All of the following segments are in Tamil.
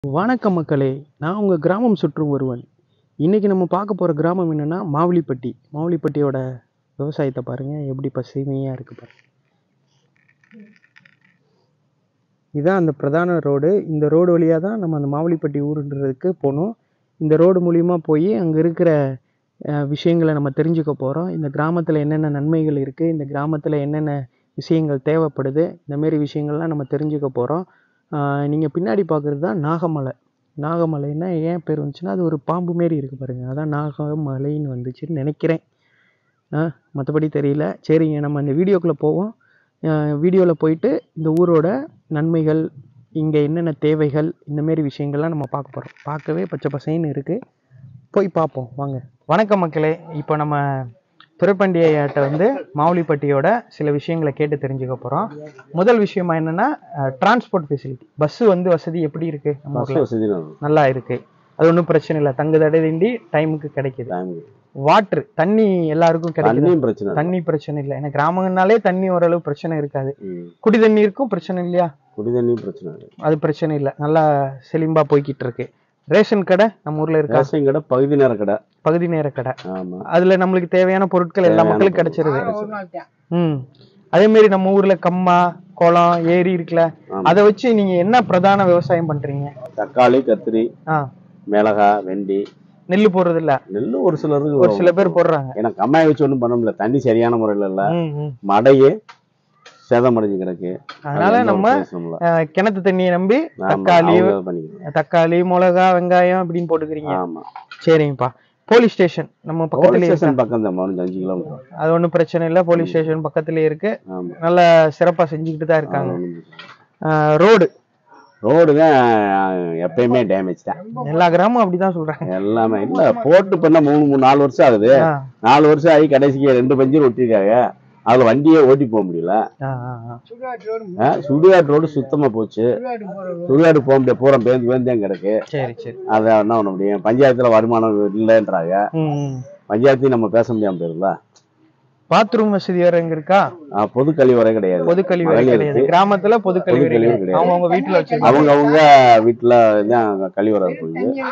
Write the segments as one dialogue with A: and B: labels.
A: வணக்கம் மக்களே நான் உங்கள் கிராமம் சுற்றும் ஒருவன் இன்றைக்கி நம்ம பார்க்க போகிற கிராமம் என்னென்னா மாவுளிப்பட்டி மாவுளிப்பட்டியோட விவசாயத்தை பாருங்கள் எப்படி பசுமையாக இருக்குது பாருங்க இதுதான் அந்த பிரதான ரோடு இந்த ரோடு வழியாக தான் நம்ம அந்த மாவுளிப்பட்டி ஊருன்றதுக்கு போகணும் இந்த ரோடு மூலிமா போய் அங்கே இருக்கிற அஹ், விஷயங்களை நம்ம தெரிஞ்சுக்க போகிறோம் இந்த கிராமத்தில் என்னென்ன நன்மைகள் இருக்குது இந்த கிராமத்தில் என்னென்ன விஷயங்கள் தேவைப்படுது இந்த மாரி விஷயங்கள்லாம் நம்ம தெரிஞ்சுக்க போகிறோம் நீங்கள் பின்னாடி பார்க்குறது தான் நாகமலை நாகமலைன்னா ஏன் பேர் வந்துச்சுன்னா அது ஒரு பாம்பு மாரி இருக்குது பாருங்கள் அதான் நாகமலைன்னு வந்துச்சுன்னு நினைக்கிறேன் மற்றபடி தெரியல சரிங்க நம்ம அந்த வீடியோக்குள்ளே போவோம் வீடியோவில் போயிட்டு இந்த ஊரோட நன்மைகள் இங்கே என்னென்ன தேவைகள் இந்த மாரி விஷயங்கள்லாம் நம்ம பார்க்க போகிறோம் பார்க்கவே பச்சை பசைன்னு இருக்குது போய் பார்ப்போம் வாங்க வணக்கம் மக்களே இப்போ நம்ம துரைப்பண்டிகையாட்ட வந்து மாவுளிப்பட்டியோட சில விஷயங்களை கேட்டு தெரிஞ்சுக்க போகிறோம் முதல் விஷயமா என்னென்னா டிரான்ஸ்போர்ட் ஃபெசிலிட்டி பஸ்ஸு வந்து வசதி எப்படி இருக்குது நம்ம
B: பஸ்
A: ஊர்ல?
B: வசதி
A: நல்லா இருக்கு அது ஒன்றும் பிரச்சனை இல்லை தங்கு தடையின்றி டைமுக்கு கிடைக்குது வாட்டர் தண்ணி எல்லாருக்கும் கிடைக்குது
B: தண்ணியும் பிரச்சனை இல்லை.
A: தண்ணி பிரச்சனை இல்லை ஏன்னா கிராமங்கள்னாலே தண்ணி ஓரளவு பிரச்சனை இருக்காது
B: ம்.
A: குடி தண்ணீருக்கும் பிரச்சனை இல்லையா
B: குடி தண்ணியும் பிரச்சனை இல்லை.
A: அது பிரச்சனை இல்லை நல்லா செலிம்பா போய்கிட்டு இருக்கு ரேஷன் கடை நம்ம ஊர்ல இருக்கா
B: ரேஷன் கடை பகுதி நேர கடை
A: பகுதி நேர கடை
B: ஆமா
A: அதுல நம்மளுக்கு தேவையான பொருட்கள் எல்லா
B: தேவையான
A: மக்களுக்கும் கிடைச்சிருது ம் அதே மாதிரி நம்ம ஊர்ல கம்மா குளம் ஏரி இருக்குல்ல
B: ஆமா.
A: அதை வச்சு நீங்க என்ன பிரதான விவசாயம் பண்றீங்க
B: தக்காளி கத்திரி
A: ஆ
B: மிளகாய் வெண்டி
A: நெல்லு போடுறது இல்ல
B: நெல்லு ஒரு சிலருக்கு
A: ஒரு சில பேர் போடுறாங்க
B: ஏன்னா கம்மாய் வச்சு ஒன்றும் பண்ண முடியல தண்ணி சரியான முறையில் இல்லை
A: ம், ம்.
B: மடையே சேதமடைஞ்சு கிடக்கு
A: அதனால
B: அது எந்த ஒரு
A: நம்ம
B: பிரயோஜனமும் இல்ல.
A: அஹ், கிணத்து தண்ணியை நம்பி
B: ஆமா,
A: தக்காளி
B: அவங்க அதை பண்ணிக்கணும்.
A: தக்காளி மிளகா வெங்காயம் அப்படின்னு போட்டுக்கிறீங்க
B: ஆமா
A: சரிங்கப்பா போலீஸ் ஸ்டேஷன் நம்ம
B: போலீஸ்
A: பக்கத்துலயே இருக்கு
B: ஸ்டேஷன் பக்கம் தான் பதினஞ்சு அஞ்சு கிலோமீட்டர்
A: அது ஒன்றும் பிரச்சனை இல்லை போலீஸ் ஸ்டேஷன் பக்கத்துலயே இருக்கு
B: ஆமா
A: நல்ல சிறப்பா செஞ்சுக்கிட்டு தான் இருக்காங்க
B: அது ஒண்ணும் பிரச்சனை இல்லை.
A: ரோடு
B: ரோடு தான் எப்பயுமே டேமேஜ் தான்
A: எல்லா கிராமம் அப்படிதான் சொல்றாங்க
B: எல்லாமே இல்ல போட்டு பண்ண மூணு மூணு நாலு வருஷம் ஆகுது
A: ஆ,
B: நாலு வருஷம் ஆகி கடைசிக்கு ரெண்டு பஞ்சர் ஒட்டிருக்காங்க அதுல வண்டியே ஓட்டி போக முடியல
A: ஆ, ஆ, ஆ.
B: ஆ, சுடுகாட்டு ரோடு சுத்தமா போச்சு சுடுகாடு போக முடியாது பூரா பேந்து பேந்து தான் கிடக்கு
A: சரி சரி
B: அதை என்ன பண்ண முடியும் பஞ்சாயத்துல வருமானம் இல்லைன்றாங்க
A: ம், ம்.
B: பஞ்சாயத்தையும் நம்ம பேச முடியாம போயிருல
A: பாத்ரூம் வசதி வேற எங்க இருக்கா
B: பொது கழிவறை கிடையாது
A: பொது கழிவறை
B: மகளிருக்கு
A: கிடையாது கிராமத்துல பொது கழிவறை
B: கழிவறை
A: கிடையாது
B: கிடையாது.
A: அவங்க அவங்க வீட்டுல வச்சிருக்காங்க
B: அவங்க அவங்க வீட்டுல தான் கழிவறை இருக்குது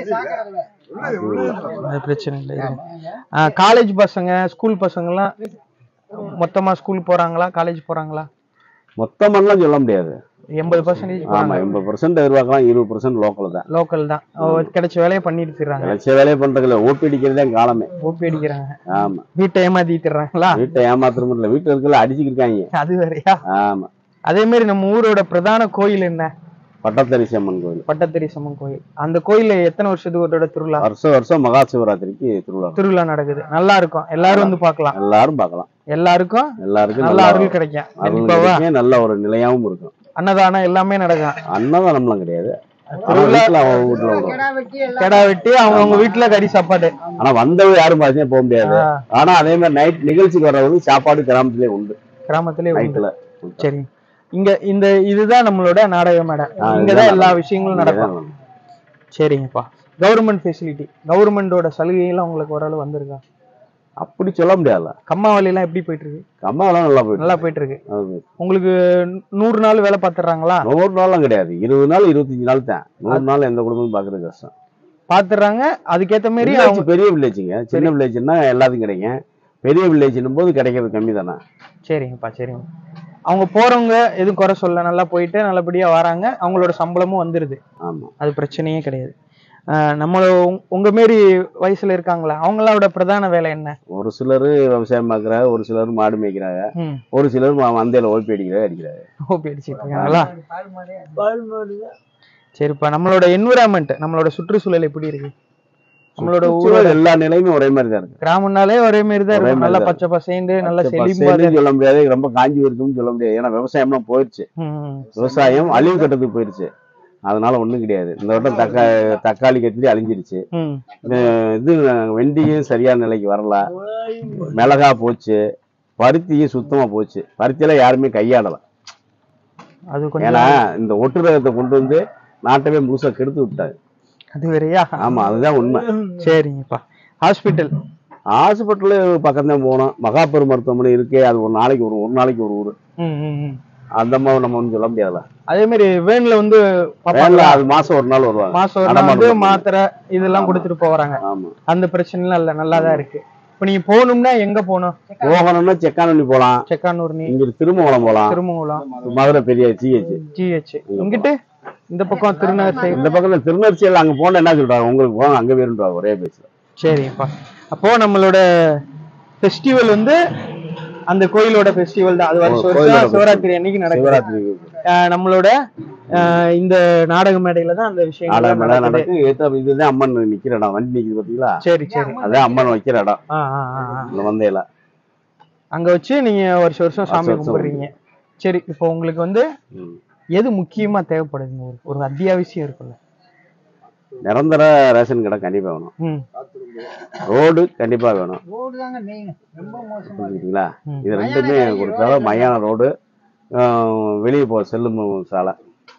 A: அது பிரச்சனை இல்லை காலேஜ் பசங்க ஸ்கூல் பசங்கலாம் மொத்தமா ஸ்கூல் போறாங்களா காலேஜ் போறாங்களா
B: மொத்தமெல்லாம் சொல்ல முடியாது
A: எண்பது பர்சன்டேஜ்
B: ஆமா எண்பது பர்சன்ட் எதிர்பார்க்கலாம் இருபது பர்சன்ட் லோக்கல் தான்
A: லோக்கல் தான் ஓ, கிடைச்ச வேலையை பண்ணிட்டு இருக்காங்க
B: நினைச்ச வேலையை பண்றதுல ஓட்டு அடிக்கிறதே காலமே
A: ஓபி அடிக்கிறாங்க
B: ஆமா
A: வீட்டை ஏமாத்திட்டுறாங்களா
B: வீட்டை ஏமாத்திரம் இல்ல வீட்டுல இருக்கல அடிச்சுக்கிருக்காங்க
A: அது வேறயா
B: ஆமா
A: அதே மாதிரி நம்ம ஊரோட பிரதான கோயில் என்ன
B: பட்டத்தரிசி அம்மன் கோயில்
A: பட்டத்திரி சம்மன் கோயில் அந்த கோயில்ல எத்தனை வருஷத்துக்கு திருவிழா
B: வருஷம் வருஷம் மகா சிவராத்திரிக்கு திருவிழா நடக்கும்.
A: திருவிழா நடக்குது நல்லா இருக்கும் எல்லாரும் வந்து பார்க்கலாம்
B: எல்லாரும் பார்க்கலாம்
A: எல்லாருக்கும்
B: எல்லாருக்கும்
A: நல்ல
B: நல்ல
A: அருள் கிடைக்கும்
B: அருள்
A: கண்டிப்பாவா
B: கிடைக்கும், நல்ல ஒரு நிலையாவும் இருக்கும்
A: அன்னதானம் எல்லாமே நடக்கும்
B: அன்னதானம்லாம் கிடையாது ஆனா
A: திருவிழா-
B: வீட்டுல அவங்க வீட்டுல விடுவோம்
A: கிடா வெட்டி அவங்க அவங்க வீட்டுல கறி சாப்பாடு
B: ஆனா வந்தவங்க யாரும் பாத்தீங்கன்னா போக முடியாது
A: ஆ,
B: ஆனா அதே மாதிரி நைட் நிகழ்ச்சிக்கு வர்றவங்க சாப்பாடு கிராமத்திலே உண்டு
A: கிராமத்திலே உண்டு.
B: நைட்ல
A: சரி இங்க இந்த இதுதான் நம்மளோட நாடக மேடை
B: ஆ,
A: இங்கதான்
B: இதுதான்
A: எல்லா விஷயங்களும் நடக்கும் சரிங்கப்பா கவர்மெண்ட் ஃபெசிலிட்டி கவர்மெண்டோட சலுகைலாம் உங்களுக்கு ஓரளவு வந்திருக்கா
B: அப்படி சொல்ல முடியாதுல்ல
A: கம்மாவளி எல்லாம் எப்படி போயிட்டு இருக்கு
B: கம்மாவெல்லாம் நல்லா போயிட்டு
A: நல்லா போயிட்டு இருக்கு
B: அது
A: உங்களுக்கு நூறு நாள் வேலை பார்த்துடுறாங்களா
B: நூறு நாள்லாம் கிடையாது இருபது நாள் இருபத்தஞ்சு நாள் தான் நூறு நாள் எந்த குடும்பமும் பாக்குறது கஷ்டம்
A: பாத்துறாங்க அதுக்கேத்த மாதிரி
B: Village
A: அவங்க
B: பெரிய வில்லேஜுங்க சின்ன வில்லேஜ்னா எல்லாத்துக்கும் கிடைக்கும் பெரிய வில்லேஜ்னும் போது கிடைக்கிறது கம்மி தானே
A: சரிங்கப்பா சரிங்க அவங்க போறவங்க எதுவும் குறை சொல்ல நல்லா போயிட்டு நல்லபடியா வராங்க அவங்களோட சம்பளமும் வந்துருது
B: ஆமா
A: அது பிரச்சனையே கிடையாது ஆஹ் நம்மள உங்க- உங்க மாரி வயசுல இருக்காங்களா அவங்களோட பிரதான வேலை என்ன
B: ஒரு சிலர் விவசாயம் பார்க்குறாங்க ஒரு சிலர் மாடு மேய்க்கிறாங்க
A: ம்
B: ஒரு சிலர் ம- மந்தையில ஓப்பி அடிக்கிறாங்க அடிக்கிறாங்க
A: ஓபி அடிச்சிட்டு இருக்காங்களா சரிப்பா நம்மளோட என்விரான்மெண்ட் நம்மளோட சுற்றுச்சூழல் எப்படி இருக்கு நம்மளோட ஊரோட
B: சுற்றுச்சூழல் எல்லா நிலையுமே ஒரே மாதிரி தான் இருக்கு
A: கிராமம்னாலே ஒரே மாதிரி தான்
B: ஒரே
A: இருக்கும்
B: மாதிரி
A: நல்லா
B: தான்
A: பச்சை பசேண்டு நல்லா
B: பச்சை
A: செழிப்பா
B: பசேல்னு சொல்ல முடியாது ரொம்ப காஞ்சி இருக்கும்னு சொல்ல முடியாது ஏன்னா விவசாயம்லாம் போயிடுச்சு
A: ம்,
B: விவசாயம் அழிவு கட்டத்துக்கு போயிடுச்சு அதனால ஒண்ணும் கிடையாது இந்த வட்டம் தக்கா தக்காளி கத்திரி அழிஞ்சிருச்சு
A: ம்.
B: அஹ் இது வெண்டியும் சரியான நிலைக்கு வரல மிளகா போச்சு பருத்தியும் சுத்தமா போச்சு பருத்தியெல்லாம் யாருமே கையாடல
A: அது
B: ஏன்னா
A: கொஞ்சம்
B: இந்த ஒட்டு ரகத்தை கொண்டு வந்து நாட்டவே முழுசா கெடுத்து விட்டாரு
A: அது வேறயா
B: ஆமா அதுதான் உண்மை
A: சரிங்கப்பா ஹாஸ்பிட்டல்
B: ஹாஸ்பிட்டலு பக்கம் தான் போனோம் மகாபெரு மருத்துவமனை இருக்கே அது ஒரு நாளைக்கு ஒரு ஒரு நாளைக்கு ஒரு ஊர்
A: ம் ம் ம்
B: அந்த மாதிரி நம்ம ஒன்றும் சொல்ல முடியாதுல்ல
A: அதே மாதிரி வேன்ல வந்து
B: வேன்ல
A: பாப்பாங்களா
B: அது மாசம் ஒரு நாள் வருவாங்க
A: மாசம் ஒரு நாள்
B: அடமானம்
A: வந்து
B: பண்ணுவாங்க.
A: மாத்திரை இதெல்லாம்
B: ஆமா.
A: கொடுத்துட்டு போறாங்க
B: ஆமா
A: அந்த பிரச்சனைலாம் இல்ல நல்லா தான் இருக்கு இப்ப நீங்க போகணும்னா எங்க போகணும்
B: போகணும்னா செக்கானி போலாம்
A: செக்கானூர் நீ
B: இங்க திருமங்கலம் போலாம்
A: திருமங்கலம்
B: மதுரை பெரிய சிஹெச்
A: ஜிஹெச் இங்கிட்டு இந்த பக்கம் திருநகர் சைடு
B: இந்த பக்கத்துல திருநெல்வேலியில் அங்க போனா என்ன சொல்றாங்க உங்களுக்கு போங்க அங்க போயிருன்றாங்க ஒரே பேச்சு
A: சரிப்பா அப்போ நம்மளோட ஃபெஸ்டிவல் வந்து அந்த கோயிலோட ஃபெஸ்டிவல் தான் அது வருஷம்
B: கோயிலோட
A: வருஷம் சிவராத்திரி அன்னைக்கு நடக்குது
B: சிவராத்திரி
A: ஆஹ் நம்மளோட ஆஹ் இந்த நாடக மேடையில தான் அந்த விஷயங்கள்
B: நாடகம் மேல
A: நடக்குது
B: நடக்கும் ஏத்த இதுதான் அம்மன் நிக்கிற இடம் வண்டி நிக்குது பாத்தீங்களா
A: சரி சரி
B: அதான் அம்மன் வைக்கிற இடம்
A: ஆ ஆ ஆ ஆ.
B: இந்த வந்தையில
A: அங்க வச்சு நீங்க வருஷம் வருஷம் சாமி
B: வருஷம் வருஷம்
A: கும்பிடுறீங்க சரி இப்போ உங்களுக்கு வந்து
B: ம்.
A: எது முக்கியமா தேவைப்படுதுங்க ஒரு ஒரு அத்தியாவசியம் இருக்குல்ல
B: நிரந்தர ரேஷன் கடை கண்டிப்பா வேணும்
A: ம்
B: ரோடு கண்டிப்பா வேணும்
C: ரோடு தாங்க மெயின் ரொம்ப மோசமா
B: புரிஞ்சுங்களா
A: ம்.
B: இது ரெண்டுமே கொடுத்தாலும் மயான ரோடு வெளியே போ செல்லும் சாலை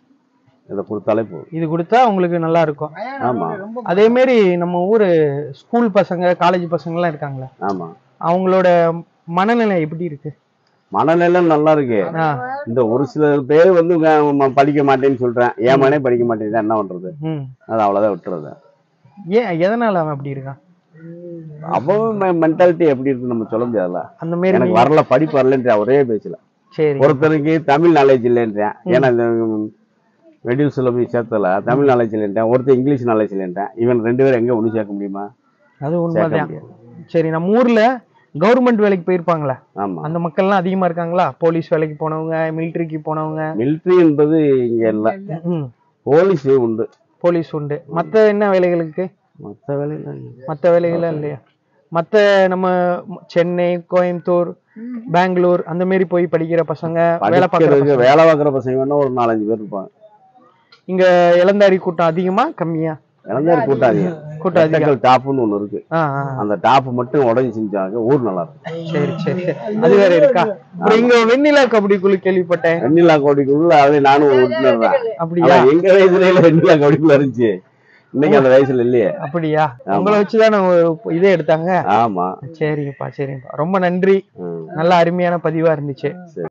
B: இதை கொடுத்தாலே போதும்
A: இது கொடுத்தா உங்களுக்கு நல்லா இருக்கும்
B: ஆமா.
C: ரொம்ப
A: அதே மாதிரி நம்ம ஊரு ஸ்கூல் பசங்க காலேஜ் பசங்க எல்லாம் இருக்காங்களே
B: ஆமா
A: அவங்களோட மனநிலை எப்படி இருக்கு
B: மனநிலை நல்லா இருக்கு
A: ஆ,
B: இந்த ஒரு சில பேர் வந்து க- ம- படிக்க மாட்டேன்னு சொல்றேன் ஏன் மகனே படிக்க மாட்டேன் என்ன பண்றது
A: ம்
B: அது அவ்வளவுதான் விட்டுறது
A: ஏன் எதனால அவன் அப்படி இருக்கான்
B: அவன் மென்டாலிட்டி எப்படி இருக்குன்னு நம்ம சொல்ல முடியாதுல்ல
A: அந்த மாதிரி
B: எனக்கு வரல படிப்பு வரலன்ற ஒரே பேச்சுல
A: சரி
B: ஒருத்தருக்கு தமிழ் நாலேஜ் இல்லைன்றேன் ஏன்னா இந்த வெடியூஸ்ல போய் சேர்த்தல தமிழ் நாலேஜ் இல்லைன்றேன் ஒருத்தர் இங்கிலீஷ் நாலேஜ் இல்லைன்றேன் இவன் ரெண்டு பேரும் எங்க ஒண்ணு சேர்க்க முடியுமா
A: அது
B: சேர்க்க
A: உண்மைதான்
B: முடியாது
A: சரி நம்ம ஊர்ல கவர்மெண்ட் வேலைக்கு போயிருப்பாங்களே
B: ஆமா
A: அந்த மக்கள்லாம் அதிகமா இருக்காங்களா போலீஸ் வேலைக்கு போனவங்க மிலிட்டரிக்கு போனவங்க
B: மிலிட்ரி என்பது இங்க இல்ல
A: ம்,
B: போலீஸ் உண்டு
A: போலீஸ் உண்டு மத்த என்ன வேலைகளுக்கு
B: மற்ற வேலையில
A: மத்த வேலைகள் இல்லையா மத்த நம்ம சென்னை கோயம்புத்தூர் பெங்களூர் அந்த மாதிரி போய் படிக்கிற பசங்க வேலை பார்க்குற
B: படிக்கிறதுக்கு வேலை பார்க்குற பசங்க வேணா ஒரு நாலஞ்சு பேர் இருப்பாங்க
A: இங்க இளந்தாரி கூட்டம் அதிகமா கம்மியா
B: இளந்தாரி கூட்டம் அதிகம்
A: கூட்டம் அதிகம்
B: எட்டக்கல் டாப்னு ஒண்ணு இருக்கு
A: ஆ ஆ,
B: அந்த டாப் மட்டும் உடஞ்சி செஞ்சாங்க ஊர் நல்லா இருக்கும்
A: சரி சரி அது வேற இருக்கா அப்புறம் இங்க வெண்ணிலா கபடி குழு கேள்விப்பட்டேன்
B: வெண்ணிலா கோடிக்குள்ள அதே நானும் ஒரு உறுப்பினர் தான்
A: அப்படியா
B: ஆனா எங்க வயசுல இல்ல வெண்ணிலா கோடிக்குள்ள இருந்துச்சு இன்னைக்கு அந்த வயசுல இல்லையே
A: அப்படியா உங்களை வச்சுதான் ஒரு இதே எடுத்தாங்க
B: ஆமா
A: சரிங்கப்பா சரிங்கப்பா ரொம்ப நன்றி
B: ம்.
A: நல்ல அருமையான பதிவா இருந்துச்சு